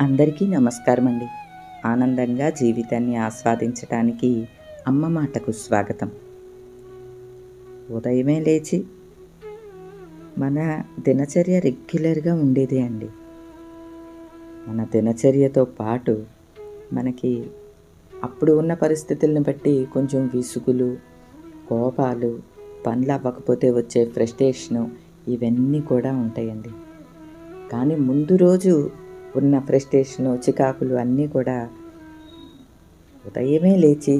అందరికీ నమస్కారం అండి ఆనందంగా జీవితాన్ని ఆస్వాదించడానికి అమ్మ మాటకు స్వాగతం ఉదయమే లేచి మన దినచర్య రెగ్యులర్గా ఉండేదే అండి మన దినచర్యతో పాటు మనకి అప్పుడు ఉన్న పరిస్థితులను బట్టి కొంచెం విసుగులు కోపాలు పనులు అవ్వకపోతే వచ్చే ఫ్రస్ట్రేషను ఇవన్నీ కూడా ఉంటాయండి కానీ ముందు రోజు ఉన్న ఫ్రస్ట్రేషను చికాకులు అన్నీ కూడా ఉదయమే లేచి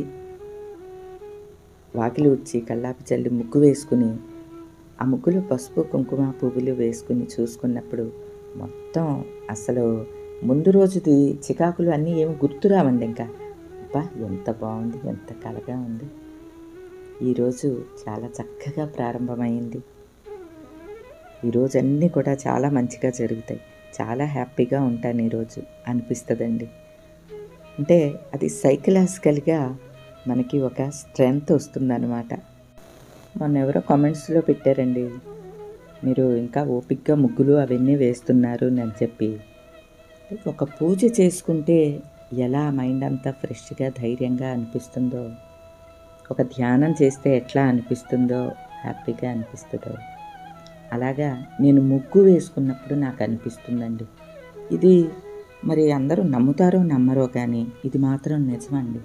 వాకిలి ఉడ్చి కల్లాపి చల్లి ముగ్గు వేసుకుని ఆ ముగ్గులు పసుపు కుంకుమ పువ్వులు వేసుకుని చూసుకున్నప్పుడు మొత్తం అసలు ముందు రోజుది చికాకులు అన్నీ ఏమి గుర్తురావండి ఇంకా అబ్బా ఎంత బాగుంది ఎంత కలగా ఉంది ఈరోజు చాలా చక్కగా ప్రారంభమైంది ఈరోజు అన్నీ కూడా చాలా మంచిగా జరుగుతాయి చాలా హ్యాపీగా ఉంటాను ఈరోజు అనిపిస్తుందండి అంటే అది సైకలాజికల్గా మనకి ఒక స్ట్రెంగ్త్ వస్తుందన్నమాట మొన్న ఎవరో కామెంట్స్లో పెట్టారండి మీరు ఇంకా ఓపిక్గా ముగ్గులు అవన్నీ వేస్తున్నారు అని చెప్పి ఒక పూజ చేసుకుంటే ఎలా మైండ్ అంతా ఫ్రెష్గా ధైర్యంగా అనిపిస్తుందో ఒక ధ్యానం చేస్తే ఎట్లా అనిపిస్తుందో హ్యాపీగా అనిపిస్తుందో అలాగా నేను ముగ్గు వేసుకున్నప్పుడు నాకు అనిపిస్తుందండి ఇది మరి అందరూ నమ్ముతారో నమ్మరో కానీ ఇది మాత్రం నిజమండి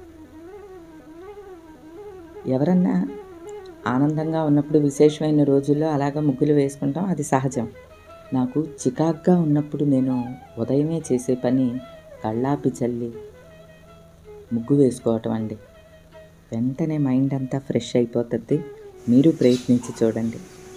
ఎవరన్నా ఆనందంగా ఉన్నప్పుడు విశేషమైన రోజుల్లో అలాగా ముగ్గులు వేసుకుంటాం అది సహజం నాకు చికాగ్గా ఉన్నప్పుడు నేను ఉదయమే చేసే పని కళ్ళాపి చల్లి ముగ్గు వేసుకోవటం అండి వెంటనే మైండ్ అంతా ఫ్రెష్ అయిపోతుంది మీరు ప్రయత్నించి చూడండి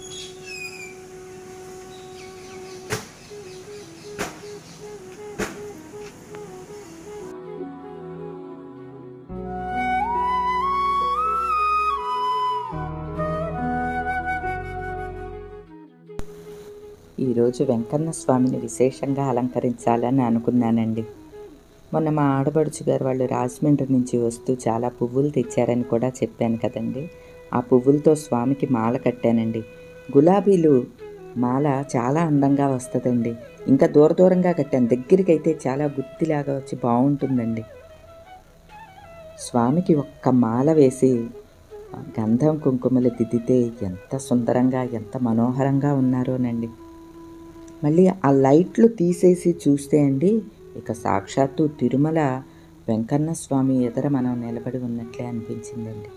ఈరోజు వెంకన్న స్వామిని విశేషంగా అలంకరించాలని అనుకున్నానండి మొన్న మా ఆడపడుచు గారు వాళ్ళు రాజమండ్రి నుంచి వస్తూ చాలా పువ్వులు తెచ్చారని కూడా చెప్పాను కదండి ఆ పువ్వులతో స్వామికి మాల కట్టానండి గులాబీలు మాల చాలా అందంగా వస్తుందండి ఇంకా దూర దూరంగా కట్టాను దగ్గరికి అయితే చాలా గుత్తిలాగా వచ్చి బాగుంటుందండి స్వామికి ఒక్క మాల వేసి గంధం కుంకుమలు దిద్దితే ఎంత సుందరంగా ఎంత మనోహరంగా ఉన్నారోనండి మళ్ళీ ఆ లైట్లు తీసేసి చూస్తే అండి ఇక సాక్షాత్తు తిరుమల వెంకన్న స్వామి ఎదుర మనం నిలబడి ఉన్నట్లే అనిపించిందండి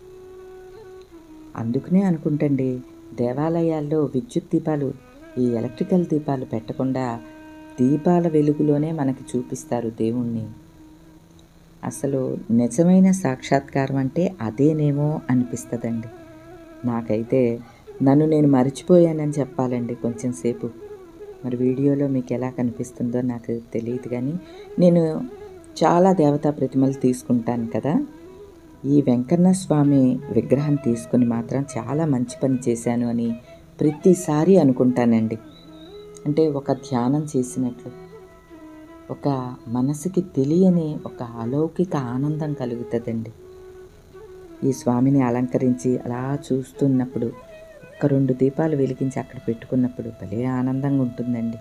అందుకనే అనుకుంటండి దేవాలయాల్లో విద్యుత్ దీపాలు ఈ ఎలక్ట్రికల్ దీపాలు పెట్టకుండా దీపాల వెలుగులోనే మనకి చూపిస్తారు దేవుణ్ణి అసలు నిజమైన సాక్షాత్కారం అంటే అదేనేమో అనిపిస్తుందండి నాకైతే నన్ను నేను మర్చిపోయానని చెప్పాలండి కొంచెం సేపు మరి వీడియోలో మీకు ఎలా కనిపిస్తుందో నాకు తెలియదు కానీ నేను చాలా దేవతా ప్రతిమలు తీసుకుంటాను కదా ఈ వెంకన్న స్వామి విగ్రహం తీసుకుని మాత్రం చాలా మంచి పని చేశాను అని ప్రతిసారి అనుకుంటానండి అంటే ఒక ధ్యానం చేసినట్లు ఒక మనసుకి తెలియని ఒక అలౌకిక ఆనందం కలుగుతుందండి ఈ స్వామిని అలంకరించి అలా చూస్తున్నప్పుడు ఒక రెండు దీపాలు వెలిగించి అక్కడ పెట్టుకున్నప్పుడు భలే ఆనందంగా ఉంటుందండి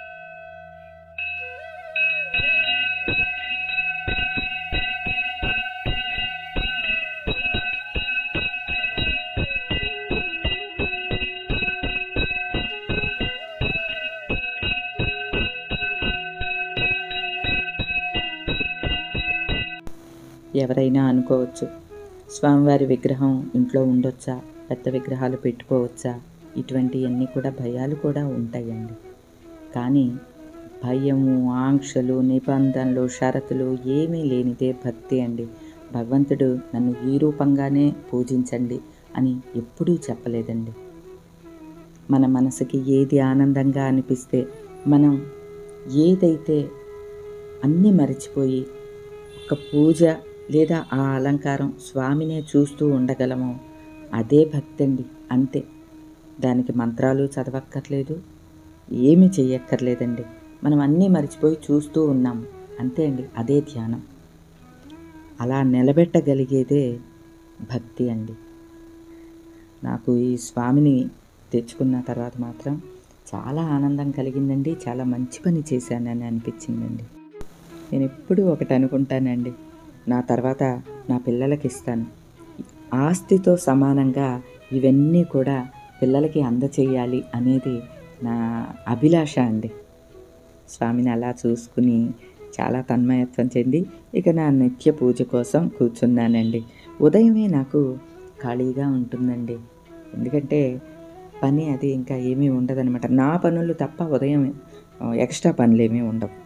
ఎవరైనా అనుకోవచ్చు స్వామివారి విగ్రహం ఇంట్లో ఉండొచ్చా పెద్ద విగ్రహాలు పెట్టుకోవచ్చా ఇటువంటివన్నీ కూడా భయాలు కూడా ఉంటాయండి కానీ భయము ఆంక్షలు నిబంధనలు షరతులు ఏమీ లేనిదే భక్తి అండి భగవంతుడు నన్ను ఈ రూపంగానే పూజించండి అని ఎప్పుడూ చెప్పలేదండి మన మనసుకి ఏది ఆనందంగా అనిపిస్తే మనం ఏదైతే అన్నీ మరిచిపోయి ఒక పూజ లేదా ఆ అలంకారం స్వామినే చూస్తూ ఉండగలమో అదే భక్తి అండి అంతే దానికి మంత్రాలు చదవక్కర్లేదు ఏమి చెయ్యక్కర్లేదండి మనం అన్నీ మర్చిపోయి చూస్తూ ఉన్నాం అంతే అండి అదే ధ్యానం అలా నిలబెట్టగలిగేదే భక్తి అండి నాకు ఈ స్వామిని తెచ్చుకున్న తర్వాత మాత్రం చాలా ఆనందం కలిగిందండి చాలా మంచి పని చేశానని అనిపించిందండి నేను ఎప్పుడూ ఒకటి అనుకుంటానండి నా తర్వాత నా పిల్లలకి ఇస్తాను ఆస్తితో సమానంగా ఇవన్నీ కూడా పిల్లలకి అందచేయాలి అనేది నా అభిలాష అండి స్వామిని అలా చూసుకుని చాలా తన్మయత్వం చెంది ఇక నా నిత్య పూజ కోసం కూర్చున్నానండి ఉదయమే నాకు ఖాళీగా ఉంటుందండి ఎందుకంటే పని అది ఇంకా ఏమీ ఉండదన్నమాట నా పనులు తప్ప ఉదయం ఆ, ఎక్స్ట్రా పనులు ఏమీ ఉండవు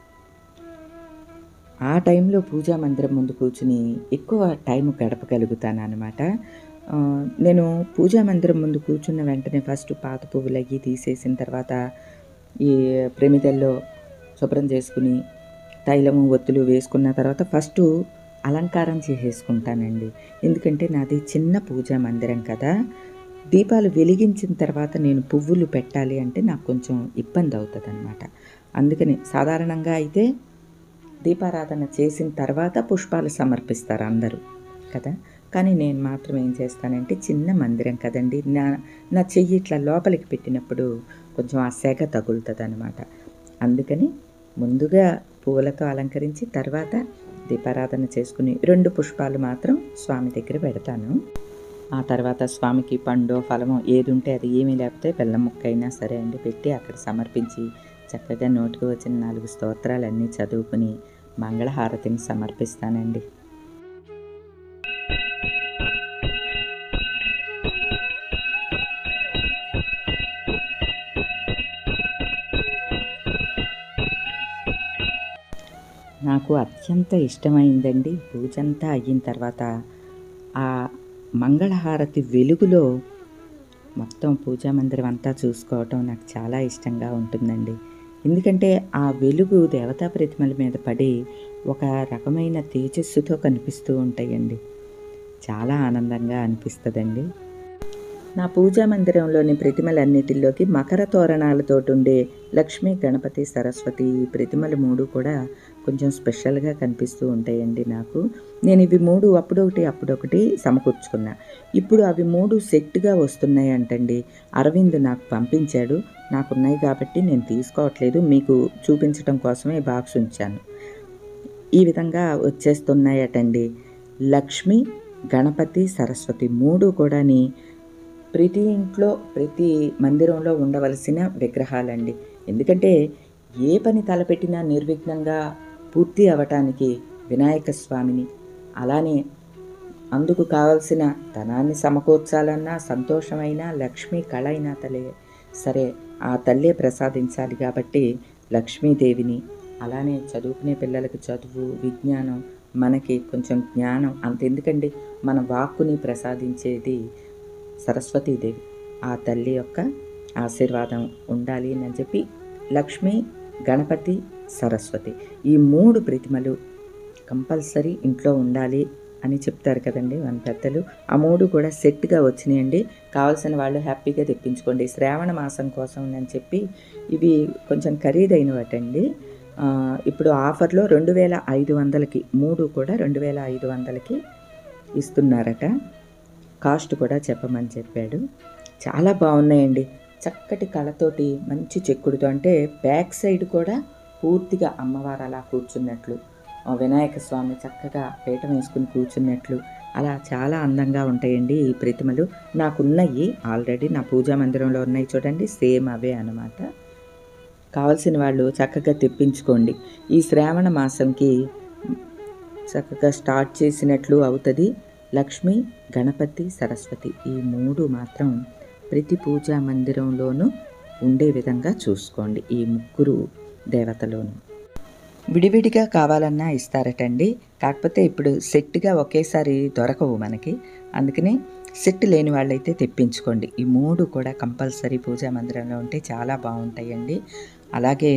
ఆ టైంలో పూజా మందిరం ముందు కూర్చుని ఎక్కువ టైం గడపగలుగుతాను అనమాట నేను పూజా మందిరం ముందు కూర్చున్న వెంటనే ఫస్ట్ పాత పువ్వులు అయ్యి తీసేసిన తర్వాత ఈ ప్రమిదల్లో శుభ్రం చేసుకుని తైలము ఒత్తులు వేసుకున్న తర్వాత ఫస్ట్ అలంకారం చేసేసుకుంటానండి ఎందుకంటే నాది చిన్న పూజా మందిరం కదా దీపాలు వెలిగించిన తర్వాత నేను పువ్వులు పెట్టాలి అంటే నాకు కొంచెం ఇబ్బంది అవుతుంది అనమాట అందుకని సాధారణంగా అయితే దీపారాధన చేసిన తర్వాత పుష్పాలు సమర్పిస్తారు అందరూ కదా కానీ నేను మాత్రం ఏం చేస్తానంటే చిన్న మందిరం కదండి నా నా చెయ్యి ఇట్లా లోపలికి పెట్టినప్పుడు కొంచెం ఆ సెగ తగులుతుంది అనమాట అందుకని ముందుగా పువ్వులతో అలంకరించి తర్వాత దీపారాధన చేసుకుని రెండు పుష్పాలు మాత్రం స్వామి దగ్గర పెడతాను ఆ తర్వాత స్వామికి పండు ఫలమో ఏది ఉంటే అది ఏమీ లేకపోతే బెల్లం ముక్క అయినా సరే అండి పెట్టి అక్కడ సమర్పించి చక్కగా నోటికి వచ్చిన నాలుగు స్తోత్రాలన్నీ చదువుకుని మంగళహారతిని సమర్పిస్తానండి నాకు అత్యంత ఇష్టమైందండి పూజంతా అయిన తర్వాత ఆ మంగళహారతి వెలుగులో మొత్తం పూజా మందిరం అంతా చూసుకోవటం నాకు చాలా ఇష్టంగా ఉంటుందండి ఎందుకంటే ఆ వెలుగు దేవతా ప్రతిమల మీద పడి ఒక రకమైన తేజస్సుతో కనిపిస్తూ ఉంటాయండి చాలా ఆనందంగా అనిపిస్తుందండి నా పూజా మందిరంలోని ప్రతిమలన్నిటిలోకి మకర తోరణాలతో ఉండే లక్ష్మీ గణపతి సరస్వతి ఈ ప్రతిమలు మూడు కూడా కొంచెం స్పెషల్గా కనిపిస్తూ ఉంటాయండి నాకు నేను ఇవి మూడు అప్పుడొకటి అప్పుడొకటి సమకూర్చుకున్నా ఇప్పుడు అవి మూడు సెట్గా వస్తున్నాయి అంటండి అరవింద్ నాకు పంపించాడు నాకున్నాయి కాబట్టి నేను తీసుకోవట్లేదు మీకు చూపించడం కోసమే బాక్స్ ఉంచాను ఈ విధంగా వచ్చేస్తున్నాయటండి లక్ష్మి గణపతి సరస్వతి మూడు కూడాని ప్రతి ఇంట్లో ప్రతి మందిరంలో ఉండవలసిన విగ్రహాలండి ఎందుకంటే ఏ పని తలపెట్టినా నిర్విఘ్నంగా పూర్తి అవటానికి వినాయక స్వామిని అలానే అందుకు కావలసిన ధనాన్ని సమకూర్చాలన్నా సంతోషమైన లక్ష్మీ కళ అయినా తలే సరే ఆ తల్లే ప్రసాదించాలి కాబట్టి లక్ష్మీదేవిని అలానే చదువుకునే పిల్లలకి చదువు విజ్ఞానం మనకి కొంచెం జ్ఞానం అంతెందుకండి మన వాక్కుని ప్రసాదించేది సరస్వతీదేవి ఆ తల్లి యొక్క ఆశీర్వాదం ఉండాలి అని చెప్పి లక్ష్మి గణపతి సరస్వతి ఈ మూడు ప్రతిమలు కంపల్సరీ ఇంట్లో ఉండాలి అని చెప్తారు కదండి మన పెద్దలు ఆ మూడు కూడా సెట్గా వచ్చినాయండి కావాల్సిన వాళ్ళు హ్యాపీగా తెప్పించుకోండి శ్రావణ మాసం కోసం అని చెప్పి ఇవి కొంచెం ఖరీదైనవటండి ఆ, ఇప్పుడు ఆఫర్లో రెండు వేల ఐదు వందలకి మూడు కూడా రెండు వేల ఐదు వందలకి ఇస్తున్నారట కాస్ట్ కూడా చెప్పమని చెప్పాడు చాలా బాగున్నాయండి చక్కటి కళతోటి మంచి చెక్కుడుతో అంటే బ్యాక్ సైడ్ కూడా పూర్తిగా అమ్మవారు అలా కూర్చున్నట్లు ఆ వినాయక స్వామి చక్కగా పీఠం వేసుకుని కూర్చున్నట్లు అలా చాలా అందంగా ఉంటాయండి ఈ ప్రతిమలు నాకున్నాయి ఆల్రెడీ నా పూజా మందిరంలో ఉన్నాయి చూడండి సేమ్ అవే అన్నమాట కావలసిన వాళ్ళు చక్కగా తెప్పించుకోండి ఈ శ్రావణ మాసంకి చక్కగా స్టార్ట్ చేసినట్లు అవుతుంది లక్ష్మి గణపతి సరస్వతి ఈ మూడు మాత్రం ప్రతి పూజా మందిరంలోనూ ఉండే విధంగా చూసుకోండి ఈ ముగ్గురు దేవతలోను విడివిడిగా కావాలన్నా ఇస్తారటండి కాకపోతే ఇప్పుడు సెట్గా ఒకేసారి దొరకవు మనకి అందుకని సెట్ లేని వాళ్ళైతే తెప్పించుకోండి ఈ మూడు కూడా కంపల్సరీ పూజా మందిరంలో ఉంటే చాలా బాగుంటాయండి అలాగే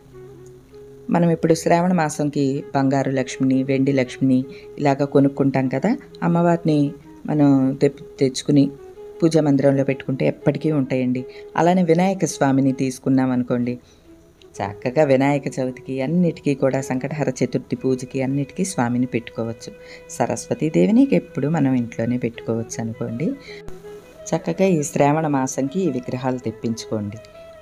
మనం ఇప్పుడు శ్రావణ మాసంకి బంగారు లక్ష్మిని వెండి లక్ష్మిని ఇలాగ కొనుక్కుంటాం కదా అమ్మవారిని మనం తెప్పి తెచ్చుకుని పూజా మందిరంలో పెట్టుకుంటే ఎప్పటికీ ఉంటాయండి అలానే వినాయక స్వామిని తీసుకున్నాం అనుకోండి చక్కగా వినాయక చవితికి అన్నిటికీ కూడా సంకటహర చతుర్థి పూజకి అన్నిటికీ స్వామిని పెట్టుకోవచ్చు సరస్వతీదేవిని ఎప్పుడు మనం ఇంట్లోనే పెట్టుకోవచ్చు అనుకోండి చక్కగా ఈ శ్రావణ మాసంకి ఈ విగ్రహాలు తెప్పించుకోండి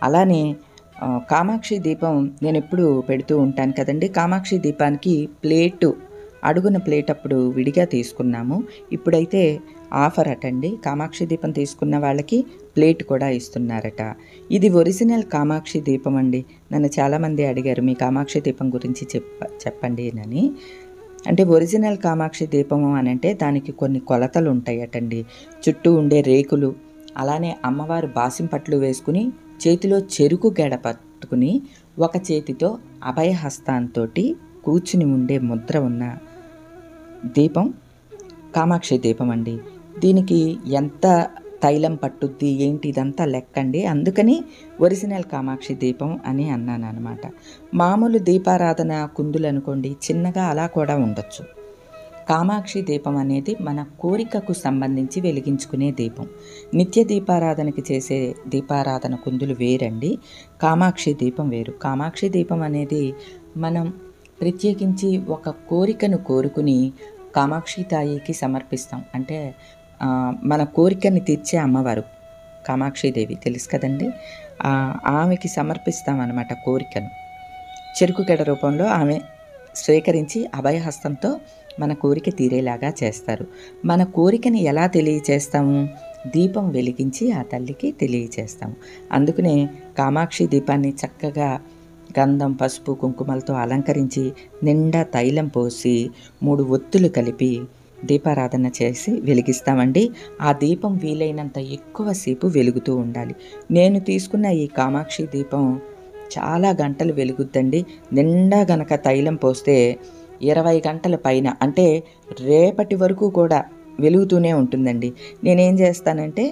అలానే ఆ, కామాక్షి దీపం నేను ఎప్పుడు పెడుతూ ఉంటాను కదండి కామాక్షి దీపానికి ప్లేటు అడుగున ప్లేట్ అప్పుడు విడిగా తీసుకున్నాము ఇప్పుడైతే ఆఫర్ అటండి కామాక్షి దీపం తీసుకున్న వాళ్ళకి ప్లేట్ కూడా ఇస్తున్నారట ఇది ఒరిజినల్ కామాక్షి దీపం అండి నన్ను చాలామంది అడిగారు మీ కామాక్షి దీపం గురించి చెప్ప చెప్పండి అని అంటే ఒరిజినల్ కామాక్షి దీపము అని అంటే దానికి కొన్ని కొలతలు ఉంటాయటండి చుట్టూ ఉండే రేకులు అలానే అమ్మవారు బాసింపట్లు వేసుకుని చేతిలో చెరుకు గెడ పట్టుకుని ఒక చేతితో అభయహస్తాంతో కూర్చుని ఉండే ముద్ర ఉన్న దీపం కామాక్షి దీపం అండి దీనికి ఎంత తైలం పట్టుద్ది ఏంటి ఇదంతా లెక్కండి అందుకని ఒరిజినల్ కామాక్షి దీపం అని అన్నాను అనమాట మామూలు దీపారాధన కుందులు అనుకోండి చిన్నగా అలా కూడా ఉండొచ్చు కామాక్షి దీపం అనేది మన కోరికకు సంబంధించి వెలిగించుకునే దీపం నిత్య దీపారాధనకి చేసే దీపారాధన కుందులు వేరండి కామాక్షి దీపం వేరు కామాక్షి దీపం అనేది మనం ప్రత్యేకించి ఒక కోరికను కోరుకుని కామాక్షి తాయికి సమర్పిస్తాం అంటే ఆ, మన కోరికని తీర్చే అమ్మవారు కామాక్షిదేవి తెలుసు కదండి ఆ, ఆమెకి సమర్పిస్తాం అన్నమాట కోరికను చెరుకు గడ రూపంలో ఆమె స్వీకరించి అభయహస్తంతో మన కోరిక తీరేలాగా చేస్తారు మన కోరికని ఎలా తెలియచేస్తాము దీపం వెలిగించి ఆ తల్లికి తెలియచేస్తాము అందుకనే కామాక్షి దీపాన్ని చక్కగా గంధం పసుపు కుంకుమలతో అలంకరించి నిండా తైలం పోసి మూడు ఒత్తులు కలిపి దీపారాధన చేసి వెలిగిస్తామండి ఆ దీపం వీలైనంత ఎక్కువసేపు వెలుగుతూ ఉండాలి నేను తీసుకున్న ఈ కామాక్షి దీపం చాలా గంటలు వెలుగుద్దండి నిండా గనక తైలం పోస్తే ఇరవై గంటల పైన అంటే రేపటి వరకు కూడా వెలుగుతూనే ఉంటుందండి నేనేం చేస్తానంటే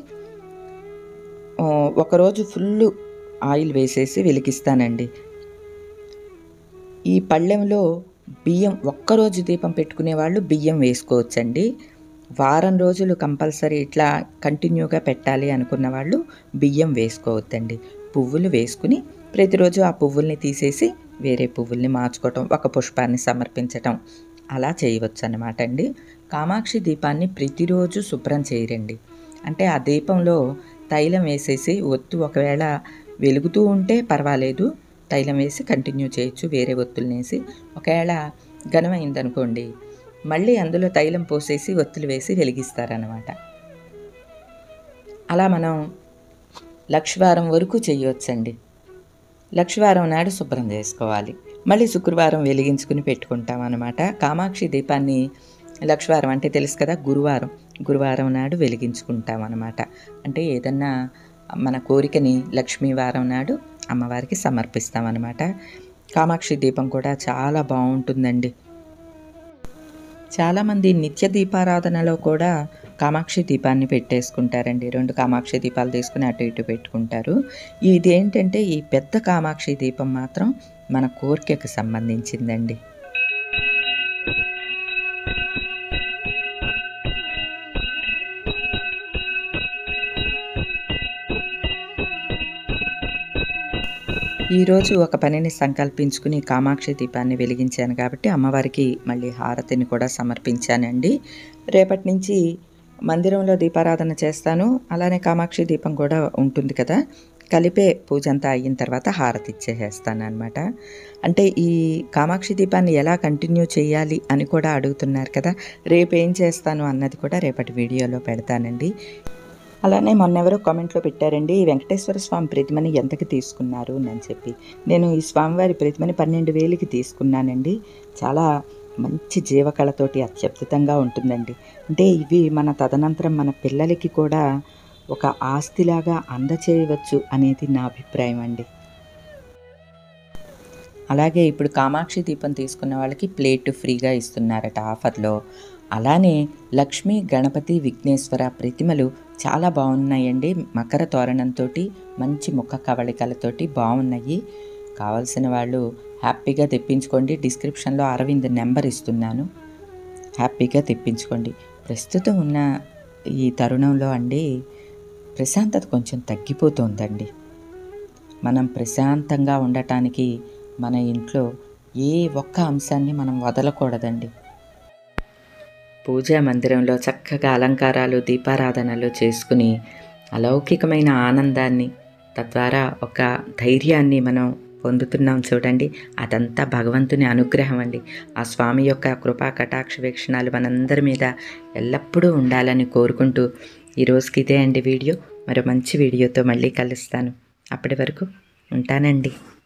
ఆ, ఒకరోజు ఫుల్ ఆయిల్ వేసేసి వెలిగిస్తానండి ఈ పళ్ళెంలో బియ్యం ఒక్కరోజు దీపం పెట్టుకునే వాళ్ళు బియ్యం వేసుకోవచ్చండి వారం రోజులు కంపల్సరీ ఇట్లా కంటిన్యూగా పెట్టాలి అనుకున్న వాళ్ళు బియ్యం వేసుకోవద్దండి పువ్వులు వేసుకుని ప్రతిరోజు ఆ పువ్వుల్ని తీసేసి వేరే పువ్వుల్ని మార్చుకోవటం ఒక పుష్పాన్ని సమర్పించటం అలా చేయవచ్చు అన్నమాట అండి కామాక్షి దీపాన్ని ప్రతిరోజు శుభ్రం చేయరండి అంటే ఆ దీపంలో తైలం వేసేసి ఒత్తు ఒకవేళ వెలుగుతూ ఉంటే పర్వాలేదు తైలం వేసి కంటిన్యూ చేయొచ్చు వేరే ఒత్తులు వేసి ఒకవేళ ఘనమైందనుకోండి మళ్ళీ అందులో తైలం పోసేసి ఒత్తులు వేసి వెలిగిస్తారనమాట అలా మనం లక్షవారం వరకు చేయవచ్చండి లక్షవారం నాడు శుభ్రం చేసుకోవాలి మళ్ళీ శుక్రవారం వెలిగించుకుని పెట్టుకుంటాం అనమాట కామాక్షి దీపాన్ని లక్షవారం అంటే తెలుసు కదా గురువారం గురువారం నాడు వెలిగించుకుంటాం అనమాట అంటే ఏదన్నా మన కోరికని లక్ష్మీవారం నాడు అమ్మవారికి సమర్పిస్తాం అనమాట కామాక్షి దీపం కూడా చాలా బాగుంటుందండి చాలామంది నిత్య దీపారాధనలో కూడా కామాక్షి దీపాన్ని పెట్టేసుకుంటారండి రెండు కామాక్షి దీపాలు తీసుకుని అటు ఇటు పెట్టుకుంటారు ఇదేంటంటే ఈ పెద్ద కామాక్షి దీపం మాత్రం మన కోరికకు సంబంధించిందండి ఈరోజు ఒక పనిని సంకల్పించుకుని కామాక్షి దీపాన్ని వెలిగించాను కాబట్టి అమ్మవారికి మళ్ళీ హారతిని కూడా సమర్పించానండి రేపటి నుంచి మందిరంలో దీపారాధన చేస్తాను అలానే కామాక్షి దీపం కూడా ఉంటుంది కదా కలిపే పూజ అంతా అయిన తర్వాత హారతి ఇచ్చేసేస్తాను అనమాట అంటే ఈ కామాక్షి దీపాన్ని ఎలా కంటిన్యూ చేయాలి అని కూడా అడుగుతున్నారు కదా రేపు ఏం చేస్తాను అన్నది కూడా రేపటి వీడియోలో పెడతానండి అలానే మొన్నెవరో కామెంట్లో పెట్టారండి ఈ వెంకటేశ్వర స్వామి ప్రతిమని ఎంతకి తీసుకున్నారు అని చెప్పి నేను ఈ స్వామివారి ప్రతిమని పన్నెండు వేలకి తీసుకున్నానండి చాలా మంచి జీవకళతోటి అత్యద్భుతంగా ఉంటుందండి అంటే ఇవి మన తదనంతరం మన పిల్లలకి కూడా ఒక ఆస్తిలాగా అందచేయవచ్చు అనేది నా అభిప్రాయం అండి అలాగే ఇప్పుడు కామాక్షి దీపం తీసుకున్న వాళ్ళకి ప్లేట్ ఫ్రీగా ఇస్తున్నారట ఆఫర్లో అలానే లక్ష్మీ గణపతి విఘ్నేశ్వర ప్రతిమలు చాలా బాగున్నాయండి మకర తోరణంతో మంచి ముఖ కవళికలతోటి బాగున్నాయి కావాల్సిన వాళ్ళు హ్యాపీగా తెప్పించుకోండి డిస్క్రిప్షన్లో అరవింద్ నెంబర్ ఇస్తున్నాను హ్యాపీగా తెప్పించుకోండి ప్రస్తుతం ఉన్న ఈ తరుణంలో అండి ప్రశాంతత కొంచెం తగ్గిపోతుందండి మనం ప్రశాంతంగా ఉండటానికి మన ఇంట్లో ఏ ఒక్క అంశాన్ని మనం వదలకూడదండి పూజా మందిరంలో చక్కగా అలంకారాలు దీపారాధనలు చేసుకుని అలౌకికమైన ఆనందాన్ని తద్వారా ఒక ధైర్యాన్ని మనం పొందుతున్నాం చూడండి అదంతా భగవంతుని అనుగ్రహం అండి ఆ స్వామి యొక్క కృపా కటాక్ష వీక్షణాలు మనందరి మీద ఎల్లప్పుడూ ఉండాలని కోరుకుంటూ ఈ రోజుకి ఇదే అండి వీడియో మరో మంచి వీడియోతో మళ్ళీ కలుస్తాను అప్పటి వరకు ఉంటానండి